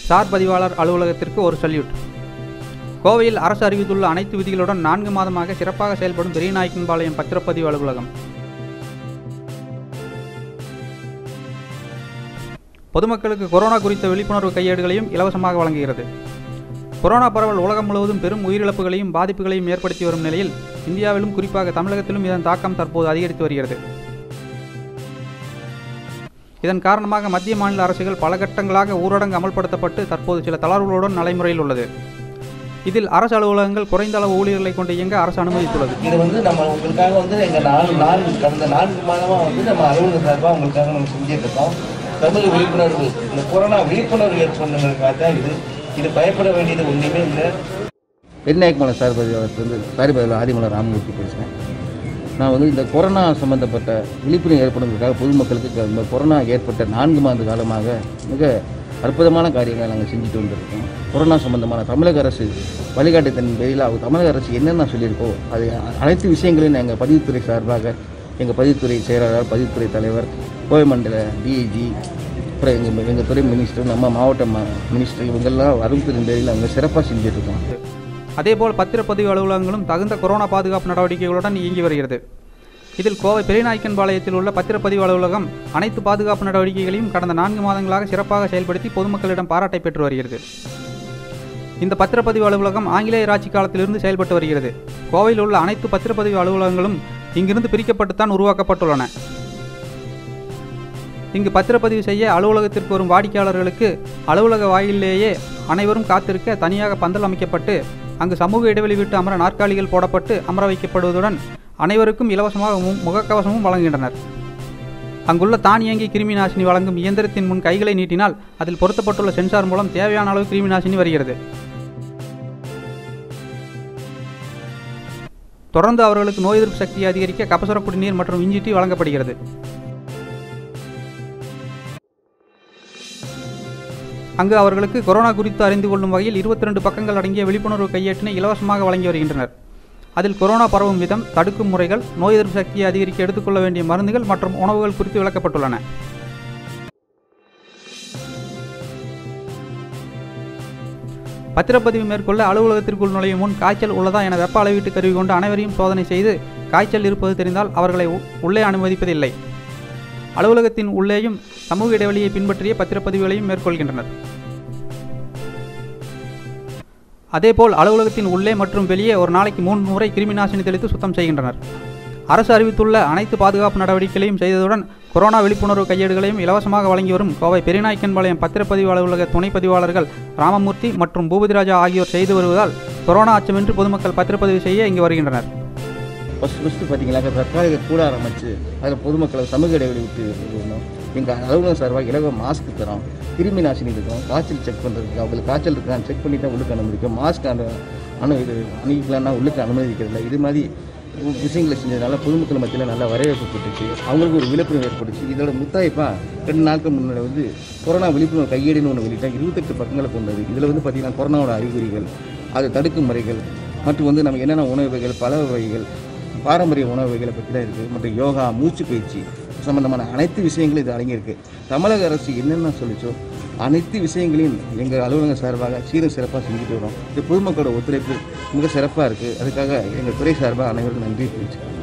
sir பதிவாளர் அலுவலகத்திற்கு ஒரு சல்யூட் கோவையில் அரசு அறிவித்துள்ள அனைத்து விதிகளுடன் நான்கு மாதமாக சிறப்பாக செயல்படும் பெரியநாயக்கன்பாளையம் பத்திரப்பதிவு அலுவலகம் பொதுமக்களுக்கு கொரோனா குறித்த விழிப்புணர்வு கையேடுகளையும் இலவசமாக வழங்குகிறது கொரோனா பரவல் உலகம் முழுவதும் பெரும் உயிரிழப்புகளையும் பாதிப்புகளையும் ஏற்படுத்தி வரும் நிலையில் இந்தியாவிலும் குறிப்பாக தமிழகத்திலும் இதன் தாக்கம் தற்போது அதிகரித்து வருகிறது இதன் காரணமாக மத்திய மாநில அரசுகள் பல கட்டங்களாக ஊரடங்கு அமல்படுத்தப்பட்டு தற்போது சில தளர்வுகளுடன் நடைமுறையில் உள்ளது இதில் அரசு அலுவலகங்கள் குறைந்த அளவு ஊழியர்களை கொண்டு இயங்க அரசு அனுமதித்துள்ளது இது வந்து நம்ம உங்களுக்காக வந்து எங்கள் நாலு நான்கு கடந்த நான்கு மாதமாக வந்து நம்ம அலுவலக சார்பாக உங்களுக்காக நம்ம செஞ்சுட்டு இருக்கோம் தமிழ் விழிப்புணர்வு இந்த கொரோனா விழிப்புணர்வு ஏற்படுங்கிறதுக்காக தான் இது இது பயப்பட வேண்டியது ஒன்றுமே இல்லை பெருநாயக்கமலை சார் பதிவாளர்லேருந்து சாரி பதிவாளர் ஆதிமலர் ராமமூர்த்தி பேசுகிறேன் நான் வந்து இந்த கொரோனா சம்பந்தப்பட்ட விழிப்புணர்வு ஏற்படுவதற்காக பொதுமக்களுக்கு இந்த கொரோனா ஏற்பட்ட நான்கு மாத காலமாக மிக அற்புதமான காரியங்களை நாங்கள் செஞ்சுட்டு வந்திருக்கோம் கொரோனா சம்பந்தமான தமிழக அரசு வழிகாட்டுதலின் பேரில் அவங்க தமிழக அரசு என்னென்ன சொல்லியிருக்கோ அது அனைத்து விஷயங்களையும் எங்கள் பதிவுத்துறை சார்பாக எங்கள் பதிவுத்துறை செயலாளர் பதிவுத்துறை தலைவர் கோவை மண்டல டிஐஜி அப்புறம் எங்கள் எங்கள் துறை மினிஸ்டர் நம்ம மாவட்ட ம- மினிஸ்டர் இவங்கெல்லாம் அரும்பெரும் பேரில் அவங்க சிறப்பாக செஞ்சுட்டு இருக்கோம் அதேபோல் பத்திரப்பதிவு அலுவலகங்களும் தகுந்த கொரோனா பாதுகாப்பு நடவடிக்கைகளுடன் இயங்கி வருகிறது இதில் கோவை பெரியநாயக்கன்பாளையத்தில் உள்ள பத்திரப்பதிவு அலுவலகம் அனைத்து பாதுகாப்பு நடவடிக்கைகளையும் கடந்த நான்கு மாதங்களாக சிறப்பாக செயல்படுத்தி பொதுமக்களிடம் பாராட்டை பெற்று வருகிறது இந்த பத்திரப்பதிவு அலுவலகம் ஆங்கிலேயர் ஆட்சி காலத்திலிருந்து செயல்பட்டு வருகிறது கோவையில் உள்ள அனைத்து பத்திரப்பதிவு அலுவலகங்களும் இங்கிருந்து பிரிக்கப்பட்டுத்தான் உருவாக்கப்பட்டுள்ளன இங்கு பத்திரப்பதிவு செய்ய அலுவலகத்திற்கு வரும் வாடிக்கையாளர்களுக்கு அலுவலக வாயிலேயே அனைவரும் காத்திருக்க தனியாக பந்தல் அமைக்கப்பட்டு அங்கு சமூக இடைவெளி விட்டு அமர நாற்காலிகள் போடப்பட்டு அமர வைக்கப்படுவதுடன் அனைவருக்கும் இலவசமாக மு- முகக்கவசமும் வழங்குகின்றனர் அங்குள்ள தானியங்கி கிருமி நாசினி வழங்கும் இயந்திரத்தின் முன் கைகளை நீட்டினால் அதில் பொருத்தப்பட்டுள்ள சென்சார் மூலம் தேவையான அளவு கிருமி நாசினி வருகிறது தொடர்ந்து அவர்களுக்கு நோய் எதிர்ப்பு சக்தியை அதிகரிக்க கபசுர குடிநீர் மற்றும் இஞ்சி டீ வழங்கப்படுகிறது அங்கு அவர்களுக்கு கொரோனா குறித்து அறிந்து கொள்ளும் வகையில் 22 பக்கங்கள் அடங்கிய விழிப்புணர்வு கையேட்டினை இலவசமாக வழங்கி வருகின்றனர் அதில் கொரோனா பரவும் விதம் தடுக்கும் முறைகள் நோய் எதிர்ப்பு சக்தியை அதிகரிக்க எடுத்துக்கொள்ள வேண்டிய மருந்துகள் மற்றும் உணவுகள் குறித்து விளக்கப்பட்டுள்ளன பத்திரப்பதிவு மேற்கொள்ள அலுவலகத்திற்குள் நுழையும் முன் காய்ச்சல் உள்ளதா என வெப்ப அளவீட்டு கருவி கொண்டு அனைவரையும் சோதனை செய்து காய்ச்சல் இருப்பது தெரிந்தால் அவர்களை உ- உள்ளே அனுமதிப்பதில்லை அலுவலகத்தின் உள்ளேயும் சமூக இடைவெளியை பின்பற்றிய பத்திரப்பதிவுகளையும் மேற்கொள்கின்றனர் அதேபோல் அலுவலகத்தின் உள்ளே மற்றும் வெளியே ஒரு நாளைக்கு மூன்று முறை கிருமிநாசினி தெளித்து சுத்தம் செய்கின்றனர் அரசு அறிவித்துள்ள அனைத்து பாதுகாப்பு நடவடிக்கைகளையும் செய்ததுடன் கொரோனா விழிப்புணர்வு கையேடுகளையும் இலவசமாக வழங்கி வரும் கோவை பெரியநாயக்கன்பாளையம் பத்திரப்பதிவு அலுவலக துணை பதிவாளர்கள் ராமமூர்த்தி மற்றும் பூபதிராஜா ஆகியோர் செய்து வருவதால் கொரோனா அச்சமின்றி பொதுமக்கள் பத்திரப்பதிவு செய்ய இங்கு வருகின்றனர் ஃபஸ்ட்டு ஃபஸ்ட்டு பார்த்தீங்கன்னாக்கா தற்காலிக கூடாரம் அமைச்சு அதில் பொதுமக்களை சமூக இடைவெளி விட்டு இருக்கணும் எங்கள் அலுவலகம் சார்பாக இலவ மாஸ்க் தரோம் கிருமி நாசினி இருக்கும் காய்ச்சல் செக் பண்ணுறதுக்கு அவங்களுக்கு காய்ச்சல் இருக்கான்னு செக் பண்ணி தான் உள்ளுக்கு அனுமதிக்கும் மாஸ்க் அனு அனு இது அணுகிக்கலாம்னா உள்ளுக்கு அனுமதிக்கிறதில்ல இது மாதிரி விஷயங்களை செஞ்சதுனால பொதுமக்கள் மத்தியில் நல்லா வரவேற்பு பெற்றுச்சு அவங்களுக்கு ஒரு விழிப்புணர்வு ஏற்பட்டுச்சு இதோட முத்தாய்ப்பா ரெண்டு நாட்கள் முன்னாடி வந்து கொரோனா விழிப்புணர்வு கையேடுன்னு ஒன்று வெளியிட்டா இருபத்தெட்டு பக்கங்களை கொண்டது இதில் வந்து பார்த்திங்கன்னா கொரோனாவோட அறிகுறிகள் அது தடுக்கும் முறைகள் மற்றும் வந்து நம்ம என்னென்ன உணவு வகைகள் பல வகைகள் பாரம்பரிய உணவு வகைகளை பற்றி தான் இருக்குது மற்றும் யோகா மூச்சு பயிற்சி சம்பந்தமான அனைத்து விஷயங்களும் இது அடங்கியிருக்கு தமிழக அரசு என்னென்ன சொல்லிச்சோ அனைத்து விஷயங்களையும் எங்கள் அலுவலக சார்பாக சீரும் சிறப்பாக செஞ்சுட்டு வரோம் இது பொதுமக்களோட ஒத்துழைப்பு மிக சிறப்பாக இருக்குது அதுக்காக எங்கள் துறை சார்பாக அனைவருக்கும் நன்றி தெரிவிச்சுக்கிறோம்